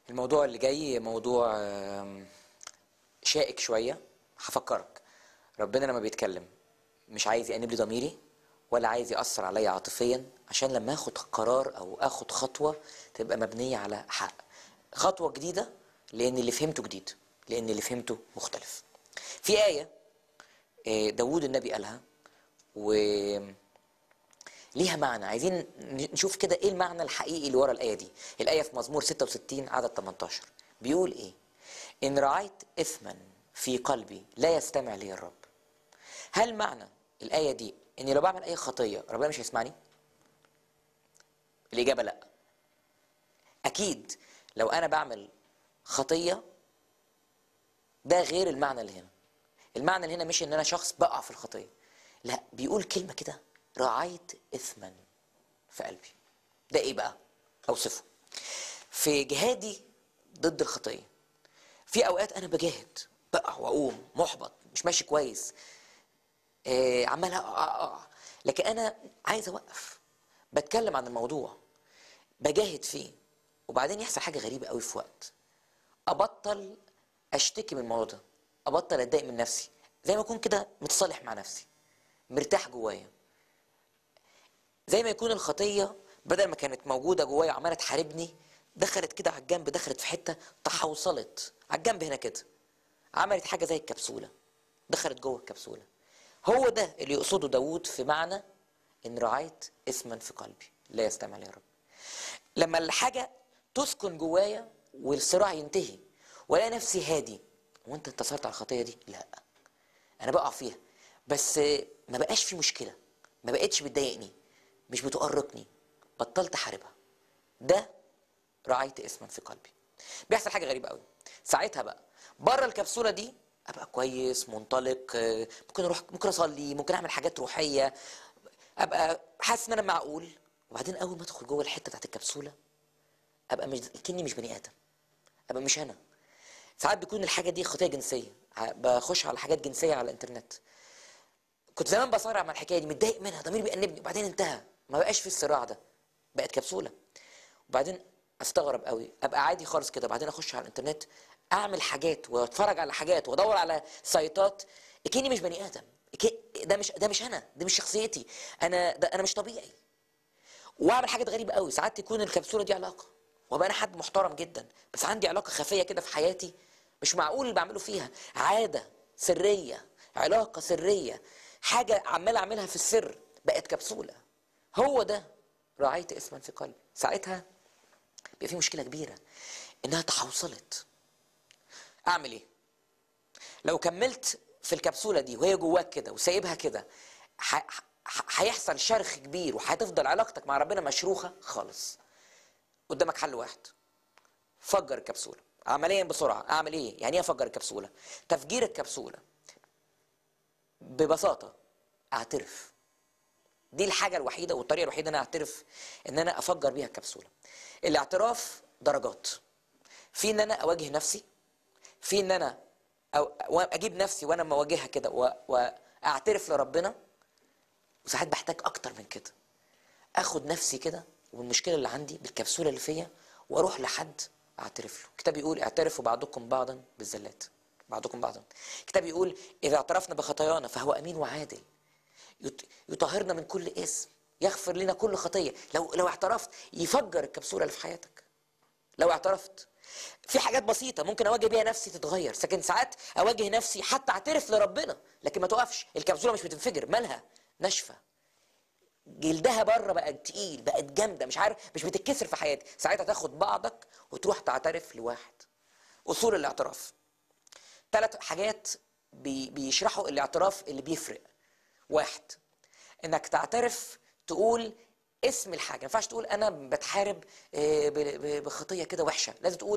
الموضوع اللي جاي موضوع آم، شائك شوية هفكرك ربنا لما بيتكلم مش عايز يأنب لي ضميري ولا عايز يأثر عليا عاطفيا عشان لما اخد قرار او اخد خطوة تبقى مبنية على حق خطوة جديدة لان اللي فهمته جديد لان اللي فهمته مختلف في آية آه، داوود النبي قالها و ليها معنى عايزين نشوف كده ايه المعنى الحقيقي اللي ورا الايه دي الايه في مزمور 66 عدد 18 بيقول ايه ان رعيت اثما في قلبي لا يستمع لي الرب هل معنى الايه دي اني لو بعمل اي خطيه ربنا مش هيسمعني الاجابه لا اكيد لو انا بعمل خطيه ده غير المعنى اللي هنا المعنى اللي هنا مش ان انا شخص بقع في الخطيه لا بيقول كلمه كده رعيت اثما في قلبي ده ايه بقى اوصفه في جهادي ضد الخطيه في اوقات انا بجاهد بقع واقوم محبط مش ماشي كويس آه عمال اقع اقع لكن انا عايز اوقف بتكلم عن الموضوع بجاهد فيه وبعدين يحصل حاجه غريبه قوي في وقت ابطل اشتكي من الموضوع ده ابطل اتضايق من نفسي زي ما اكون كده متصالح مع نفسي مرتاح جوايا زي ما يكون الخطيه بدل ما كانت موجوده جوايا وعماله تحاربني دخلت كده على الجنب دخلت في حته تحوصلت على الجنب هنا كده عملت حاجه زي الكبسوله دخلت جوه الكبسوله هو ده اللي يقصده داوود في معنى ان رعيت اسما في قلبي لا يستمع لي يا رب لما الحاجه تسكن جوايا والصراع ينتهي والاقي نفسي هادي وانت انتصرت على الخطيه دي لا انا بقع فيها بس ما بقاش في مشكله ما بقتش بتضايقني مش بتؤرقني بطلت احاربها ده رعيت اسما في قلبي بيحصل حاجه غريبه قوي ساعتها بقى بره الكبسوله دي ابقى كويس منطلق آه، ممكن اروح ممكن اصلي ممكن اعمل حاجات روحيه ابقى حاسس ان انا معقول وبعدين اول ما ادخل جوه الحته بتاعت الكبسوله ابقى مش كني مش بني ادم ابقى مش انا ساعات بيكون الحاجه دي خطيه جنسيه ع- بخش على حاجات جنسيه على الانترنت كنت زمان بصارع مع الحكايه دي متضايق منها ضميري بيأنبني وبعدين انتهى ما بقاش في الصراع ده بقت كبسوله وبعدين استغرب قوي ابقى عادي خالص كده بعدين اخش على الانترنت اعمل حاجات واتفرج على حاجات وادور على سايتات كاني مش بني ادم كي- ده مش ده مش انا ده مش شخصيتي انا ده انا مش طبيعي واعمل حاجات غريبه قوي ساعات تكون الكبسوله دي علاقه وابقى انا حد محترم جدا بس عندي علاقه خفيه كده في حياتي مش معقول اللي بعمله فيها عاده سريه علاقه سريه حاجه عمال اعملها في السر بقت كبسوله هو ده رعيت اسما في قلبي ساعتها بيبقى في مشكله كبيره انها تحوصلت اعمل ايه لو كملت في الكبسوله دي وهي جواك كده وسايبها كده ح- ح- هيحصل شرخ كبير وهتفضل علاقتك مع ربنا مشروخه خالص قدامك حل واحد فجر الكبسوله عمليا بسرعه اعمل ايه يعني ايه افجر الكبسوله تفجير الكبسوله ببساطه اعترف دي الحاجه الوحيده والطريقه الوحيده ان انا اعترف ان انا افجر بيها الكبسوله الاعتراف درجات في ان انا اواجه نفسي في ان انا أو اجيب نفسي وانا مواجهها كده و- واعترف لربنا وساعات بحتاج اكتر من كده اخد نفسي كده والمشكله اللي عندي بالكبسوله اللي فيا واروح لحد اعترف له الكتاب يقول اعترفوا بعضكم بعضا بالزلات بعضكم بعضا الكتاب يقول اذا اعترفنا بخطايانا فهو امين وعادل يط- يطهرنا من كل اسم يغفر لنا كل خطيه لو لو اعترفت يفجر الكبسوله اللي في حياتك لو اعترفت في حاجات بسيطة ممكن أواجه بيها نفسي تتغير لكن ساعات أواجه نفسي حتى أعترف لربنا لكن ما توقفش الكبسولة مش بتنفجر مالها ناشفة جلدها بره بقت تقيل بقت جامدة مش عارف مش بتتكسر في حياتي ساعتها تاخد بعضك وتروح تعترف لواحد أصول الاعتراف ثلاث حاجات بي بيشرحوا الاعتراف اللي بيفرق واحد انك تعترف تقول اسم الحاجه ما ينفعش تقول انا بتحارب آه، ب- ب- بخطيه كده وحشه لازم تقول